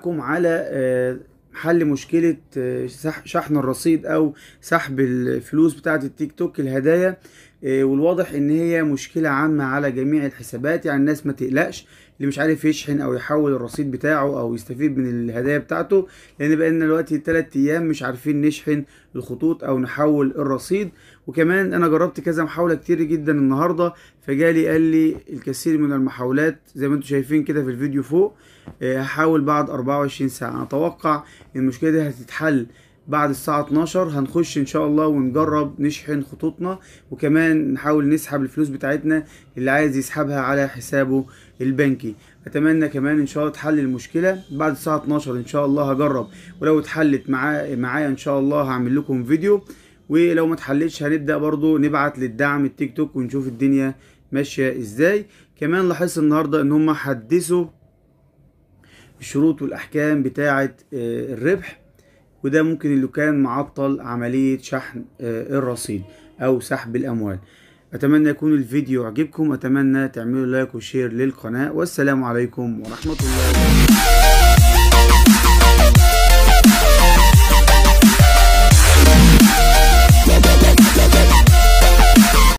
معاكم على آه، حل مشكلة آه، سح- شحن الرصيد أو سحب الفلوس بتاعة التيك توك الهدايا آه، والواضح إن هي مشكلة عامة على جميع الحسابات يعني الناس ما تقلقش اللي مش عارف يشحن أو يحول الرصيد بتاعه أو يستفيد من الهدايا بتاعته لأن بقالنا دلوقتي تلات أيام مش عارفين نشحن الخطوط أو نحول الرصيد وكمان أنا جربت كذا محاولة كتير جدا النهاردة فجالي قال لي الكثير من المحاولات زي ما انتم شايفين كده في الفيديو فوق آه، هحاول بعد 24 ساعة أتوقع إن المشكلة دي هتتحل بعد الساعة 12 هنخش إن شاء الله ونجرب نشحن خطوطنا وكمان نحاول نسحب الفلوس بتاعتنا اللي عايز يسحبها على حسابه البنكي أتمنى كمان إن شاء الله تحل المشكلة بعد الساعة 12 إن شاء الله هجرب ولو اتحلت معايا معايا إن شاء الله هعمل لكم فيديو ولو ما اتحلتش هنبدأ برضو نبعت للدعم التيك توك ونشوف الدنيا ماشية ازاي كمان لاحظت النهاردة ان هم حدثوا الشروط والاحكام بتاعة آه، الربح وده ممكن اللي كان معطل عملية شحن آه، الرصيد او سحب الاموال اتمنى يكون الفيديو عجبكم اتمنى تعملوا لايك وشير للقناة والسلام عليكم ورحمة الله